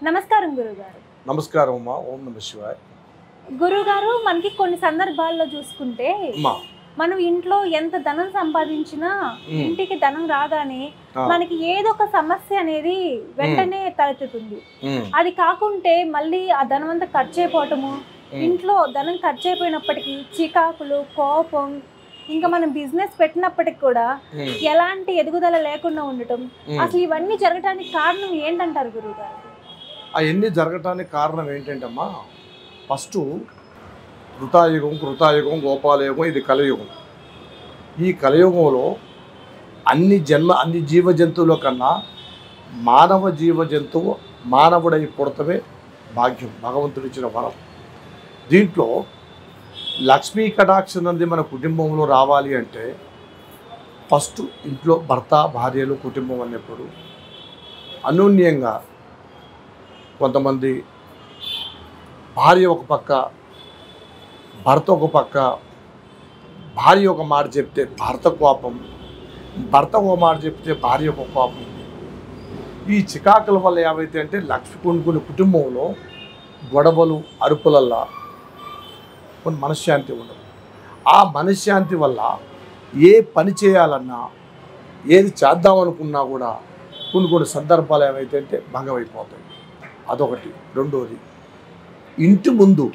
నమస్కారం గురుగారు నమస్కారం అమ్మా ఓం నమ శివాయ్ గురుగారు మనకి కొన్ని సందర్భాల్లో చూసుకుంటే అమ్మా మనం ఇంట్లో ఎంత ధనం సంపాదించినా ఉమ్, ఇంటికి ధనం రాగానే ఆ, మనకి ఏదో ఒక సమస్య అనేది వెంటనే తలెత్తుతుంది ఉమ్, అది కాకుంటే మళ్ళీ ఆ ధనం అంతా ఖర్చు అయిపోవటము ఉమ్, ఇంట్లో ధనం ఖర్చు అయిపోయినప్పటికీ చికాకులు కోపం ఇంకా మనం బిజినెస్ పెట్టినప్పటికి కూడా ఉమ్, ఎలాంటి ఎదుగుదల లేకుండా ఉండటం ఉమ్. అసలు ఇవన్నీ జరగటానికి కారణం ఏంటంటారు గురువు గారు అవన్నీ జరగటానికి కారణం ఏంటంటమ్మా ఫస్ట్ కృతాయుగం కృతాయుగం గోపాలయుగం ఇది కలయుగం ఈ కలయుగంలో అన్ని జన్మ అన్ని జీవ జంతువుల కన్నా మానవ జీవ జంతువు మానవుడై పుడతమే భాగ్యం భగవంతుడు ఇచ్చిన వరం దీంట్లో లక్ష్మీ కటాక్షం అనేది మన కుటుంబంలో రావాలి అంటే ఫస్ట్ ఇంట్లో భర్త భార్యలు కుటుంబం అన్నప్పుడు అనూన్యంగా కొంతమంది భార్య ఒక పక్క భర్త ఒక పక్క భార్య ఒక మాట చెప్తే భర్త కోపం భర్త ఒక మాట చెప్తే భార్య ఒక కోపం ఈ చికాకుల వల్ల ఏమైతే అంటే లక్ష్మి కొన్ని కొన్ని కుటుంబంలో గొడవలు అరుపులల్లా కొన్ని మనశ్శాంతి ఉండదు ఆ మనశ్శాంతి వల్ల ఏ పని చేయాలన్నా ఏది చేద్దామనుకున్నా కూడా కొన్ని కొన్ని సందర్భాలు ఏమైతే అంటే భంగమైపోతాయి అదొకటి రెండోది ఇంటి ముందు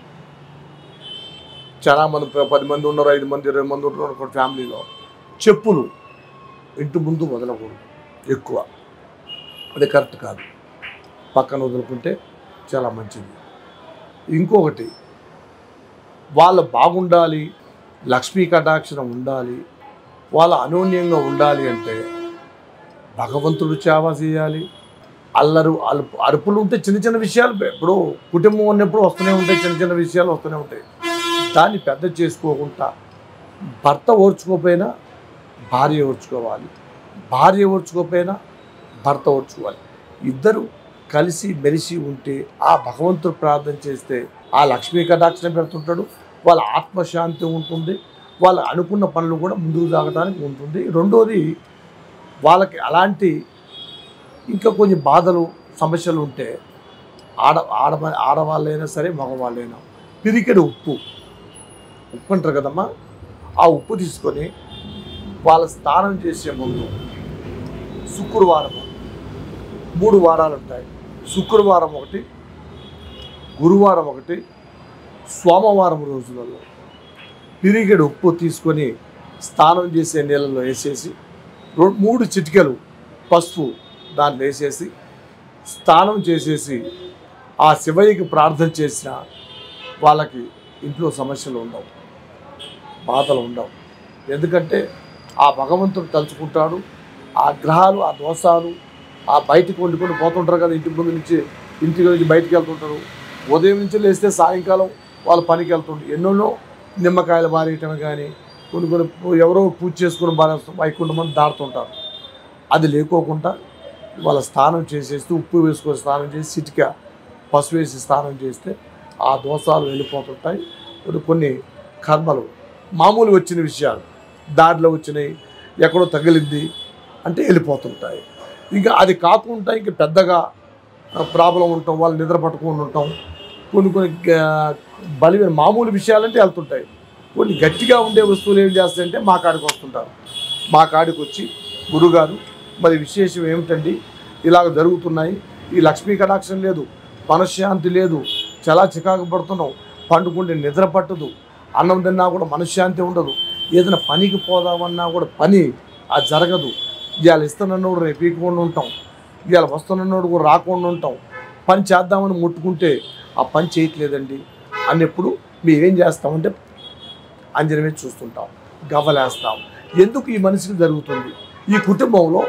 చాలా మంది ప- పది మంది ఉన్నారు ఐదు మంది ఇరవై మంది ఉన్నారు ఒక ఫ్యామిలీలో చెప్పులు ఇంటి ముందు వదలకూడదు ఎక్కువ అది కరెక్ట్ కాదు పక్కన వదులుకుంటే చాలా మంచిది ఇంకొకటి వాళ్ళు బాగుండాలి లక్ష్మీ కటాక్షరం ఉండాలి వాళ్ళ అనోన్యంగా ఉండాలి అంటే భగవంతుడు సేవ చేయాలి అల్లరు అలుపు అరుపులు ఉంటే చిన్న చిన్న విషయాలు ఇప్పుడు కుటుంబం ఉన్నప్పుడు వస్తూనే ఉంటాయి చిన్న చిన్న విషయాలు వస్తూనే ఉంటాయి దాన్ని పెద్ద చేసుకోకుండా భర్త ఓర్చుకోకపోయినా భార్య ఓర్చుకోవాలి భార్య ఓర్చుకోకపోయినా భర్త ఓర్చుకోవాలి ఇద్దరు కలిసి మెలిసి ఉంటే ఆ భగవంతుడు ప్రార్థన చేస్తే ఆ లక్ష్మీ కటాక్షం పెడుతుంటాడు వాళ్ళ ఆత్మశాంతి ఉంటుంది వాళ్ళు అనుకున్న పనులు కూడా ముందుకు సాగడానికి ఉంటుంది రెండోది వాళ్ళకి అలాంటి ఇంకా కొన్ని బాధలు సమస్యలు ఉంటే ఆడ ఆడ ఆడవాళ్ళైనా సరే మగవాళ్ళైనా పిరికెడు ఉప్పు ఉప్పు అంటారు కదమ్మా ఆ ఉప్పు తీసుకొని వాళ్ళ స్నానం చేసే ముందు శుక్రవారం మూడు వారాలు ఉంటాయి శుక్రవారం ఒకటి గురువారం ఒకటి సోమవారం రోజులలో పిరిగెడు ఉప్పు తీసుకొని స్నానం చేసే నీళ్ళలో వేసేసి రో- మూడు చిటికెలు పసుపు దాంట్లో వేసేసి స్నానం చేసేసి ఆ శివయ్యకి ప్రార్థన చేసిన వాళ్ళకి ఇంట్లో సమస్యలు ఉండవు బాధలు ఉండవు ఎందుకంటే ఆ భగవంతుడు తలుచుకుంటాడు ఆ గ్రహాలు ఆ దోషాలు ఆ బయటికి వండుకొని పోతుంటారు కదా ఇంటి ముందు నుంచి ఇంటి నుంచి బయటికి వెళ్తుంటారు ఉదయం నుంచి లేస్తే సాయంకాలం వాళ్ళ పనికి వెళ్తుంటారు ఎన్నెన్నో నిమ్మకాయలు బారేయటం కానీ కొన్ని కొన్ని పూ- ఎవరో పూజ చేసుకుని బాగా వైకుంఠమని దాడుతుంటారు అది లేకోకుండా వాళ్ళ స్నానం చేసేస్తూ ఉప్పు వేసుకొని స్నానం చేసి చిటిక పసుపు వేసి స్నానం చేస్తే ఆ దోషాలు వెళ్ళిపోతుంటాయి కొన్ని కొన్ని కర్మలు మామూలు వచ్చిన విషయాలు దారిలో వచ్చినాయి ఎక్కడో తగిలింది అంటే వెళ్ళిపోతుంటాయి ఇంకా అది కాకుండా ఇంకా పెద్దగా ప్రాబ్లం ఉంటాం వాళ్ళు నిద్ర పట్టుకొని ఉంటాం కొన్ని కొన్ని గా- బలిమైన మామూలు విషయాలంటే వెళ్తుంటాయి కొన్ని గట్టిగా ఉండే వస్తువులు ఏం చేస్తాయంటే మా కాడికి వస్తుంటారు మా కాడికి వచ్చి గురుగారు మరి విశేషం ఏమిటండి ఇలాగ జరుగుతున్నాయి ఈ లక్ష్మీ కటాక్షం లేదు మనశ్శాంతి లేదు చాలా చికాకు పడుతున్నాం పండుకుంటే నిద్ర పట్టదు అన్నం తిన్నా కూడా మనశ్శాంతి ఉండదు ఏదైనా పనికి పోదామన్నా కూడా పని అది జరగదు ఇవాళ ఇస్తున్నోడు రేపు ఇవ్వకుండా ఉంటాం ఇవాళ వస్తున్నోడు కూడా రాకుండా ఉంటాం పని చేద్దామని ముట్టుకుంటే ఆ పని చేయట్లేదండి అన్నప్పుడు మేమేం చేస్తామంటే అంజనం మీద చూస్తుంటాం గవ్వలేస్తాం ఎందుకు ఈ మనిషికి జరుగుతుంది ఈ కుటుంబంలో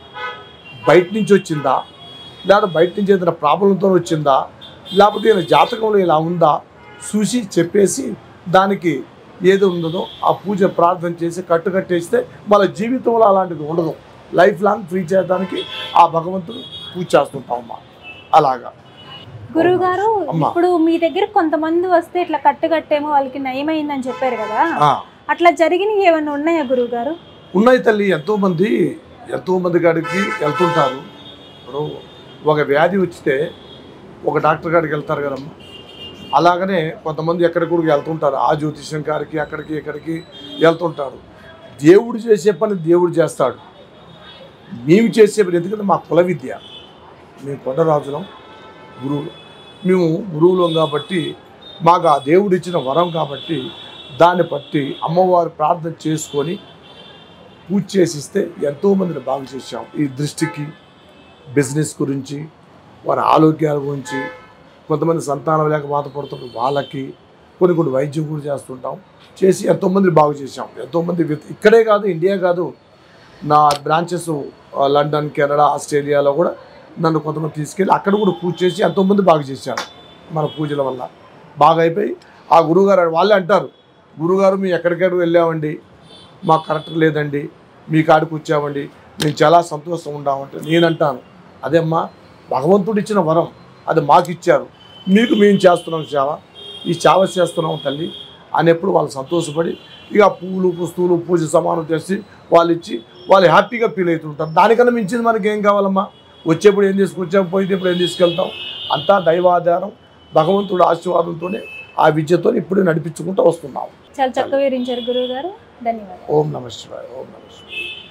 బయట నుంచి వచ్చిందా లేదా బయట నుంచి ఏదైనా ప్రాబ్లంతో వచ్చిందా లేకపోతే ఈయన జాతకంలో ఇలా ఉందా చూసి చెప్పేసి దానికి ఏది ఉందో ఆ పూజ ప్రార్థన చేసి కట్టు కట్టేస్తే వాళ్ళ జీవితంలో అలాంటిది ఉండదు లైఫ్ లాంగ్ ఫ్రీ చేయడానికి ఆ భగవంతుడు పూజ చేస్తుంటాం అమ్మా అలాగా గురువు గారు అమ్మా. ఇప్పుడు మీ దగ్గర కొంతమంది వస్తే ఇట్లా కట్టుకట్టేమో వాళ్ళకి నయమైందని చెప్పారు కదా ఆ, అట్లా జరిగినవి ఏమైనా ఉన్నాయా గురువు గారు ఉన్నాయి తల్లి ఎంతోమంది ఎంతోమంది కాడికి వెళ్తుంటారు ఇప్పుడు ఒక వ్యాధి వచ్చితే ఒక డాక్టర్ గారికి వెళ్తారు కదమ్మా అలాగనే కొంతమంది ఎక్కడికి కూడా వెళ్తుంటారు ఆ జ్యోతిష్యం గారికి అక్కడికి ఇక్కడికి వెళ్తుంటారు దేవుడు చేసే పని దేవుడు చేస్తాడు మేము చేసే పని ఎందుకంటే మా కుల విద్య మేము కొండరాజులం గురువులు మేము గురువులం కాబట్టి మాకు ఆ దేవుడు ఇచ్చిన వరం కాబట్టి దాన్ని బట్టి అమ్మవారు ప్రార్థన చేసుకొని పూజ చేసిస్తే ఎంతోమందిని బాగు చేశాం ఈ దృష్టికి బిజినెస్ గురించి వారి ఆరోగ్యాల గురించి కొంతమంది సంతానం లేక బాధపడుతున్న వాళ్ళకి కొన్ని కొన్ని వైద్యం కూడా చేస్తుంటాం చేసి ఎంతోమంది బాగు చేశాం ఎంతోమంది విత్- ఇక్కడే కాదు ఇండియా కాదు నా బ్రాంచెస్ లండన్ కెనడా ఆస్ట్రేలియాలో కూడా నన్ను కొంతమంది తీసుకెళ్ళి అక్కడ కూడా పూజ చేసి ఎంతోమంది బాగు చేశారు మన పూజల వల్ల బాగా అయిపోయి ఆ గురువుగారు వాళ్ళే అంటారు గురువుగారు మేము ఎక్కడికెక్కడ వెళ్ళామండి మాకు కరెక్ట్ లేదండి మీ కాడికి వచ్చామండి మేము చాలా సంతోషం ఉండామంటే నేనంటాను అదేమ్మా భగవంతుడు ఇచ్చిన వరం అది మాకు ఇచ్చారు మీకు మేము చేస్తున్నాం సేవ ఈ సేవ చేస్తున్నాం తల్లి అనేప్పుడు వాళ్ళు సంతోషపడి ఇక పూలు పుస్తువులు పూజ సమానం చేసి వాళ్ళు ఇచ్చి వాళ్ళు హ్యాపీగా ఫీల్ అవుతుంటారు దానికన్నా మించింది మనకి ఏం కావాలమ్మా వచ్చేప్పుడు ఏం తీసుకొచ్చాం పోయేటప్పుడు ఏం తీసుకెళ్తాం అంతా దైవాధారం భగవంతుడు ఆశీర్వాదంతోనే ఆ విద్యతో ఇప్పుడు నడిపించుకుంటూ వస్తున్నాం చాలా చక్కగా వివరించారు గురువు గారు ధన్యవాదాలు ఓం నమ శివాయ ఓం నమ శివాయ